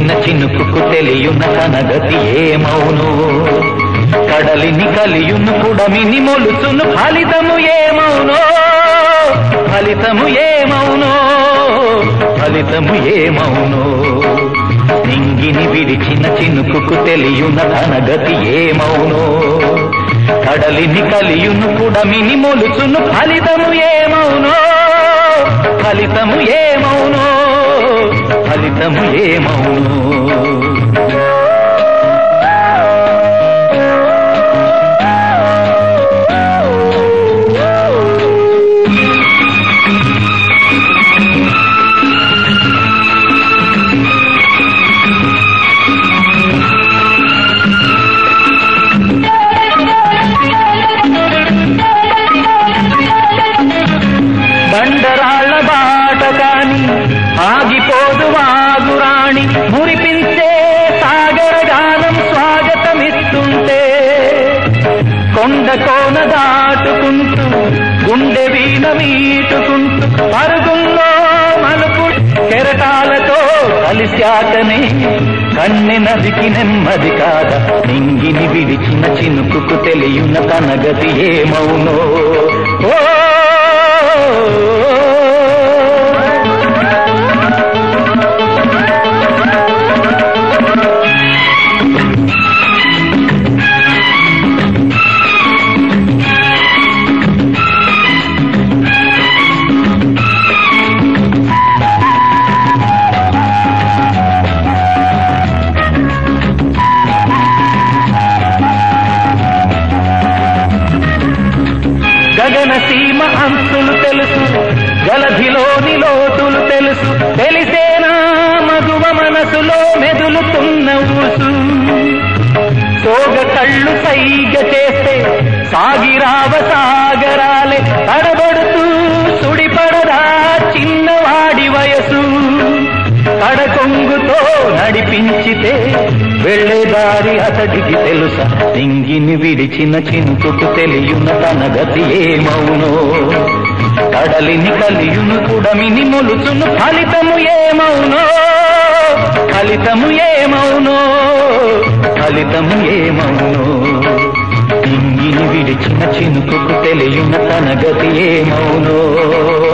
విడిచిన చినుకుకు తెలియున కనగతి ఏమౌను కడలిని కలియును కుడమిని మొలుచును ఫలితము ఏమౌనో ఫలితము ఏమౌనో ఫలితము ఏమౌనో నింగిని విడిచిన చినుకుకు తెలియున కనగతి ఏమౌనో కడలిని కలియును కుడమిని మొలుచును ఫలితము ఏమౌనో ఫలితము ఏమౌనో ఫలితము ఏమౌనో బండరాళ్ల బాట కాని ఆగిపోదు వాగురాణి మురిపించే సాగర గానం స్వాగతమిస్తుంటే కొండ కోన దాటుకుంటూ గుండె వీణ మీటుకుంటూ పరుగుల్లో మలుపు కెరటాలతో కలిశాకనే కన్నె నదికి నెమ్మది కాద నింగిని విడిచిన చినుకుకు తెలియన తనగతి ఏమౌనో ఓ గగన సీమ అంతులు తెలుసు జలధిలోని లోతులు తెలుసు తెలిసేనా మగువ మనసులో మెదులుతున్న ఊసు సోగ కళ్ళు సైగ చేస్తే సాగిరావ సాగరాలే తడబడుతూ సుడిపడదా చిన్నవాడి వయసు కడకొంగుతో నడిపించితే వెళ్ళే దారి అతడికి తెలుసా నింగిని విడిచిన చింతుకు తెలియున తన గతి ఏమౌనో కడలిని కలియును కుడమిని మొలుచును ఫలితము ఏమౌనో ఫలితము ఏమౌనో ఫలితము ఏమౌనో నింగిని విడిచిన చినుకుకు తెలియున తన గతి ఏమౌనో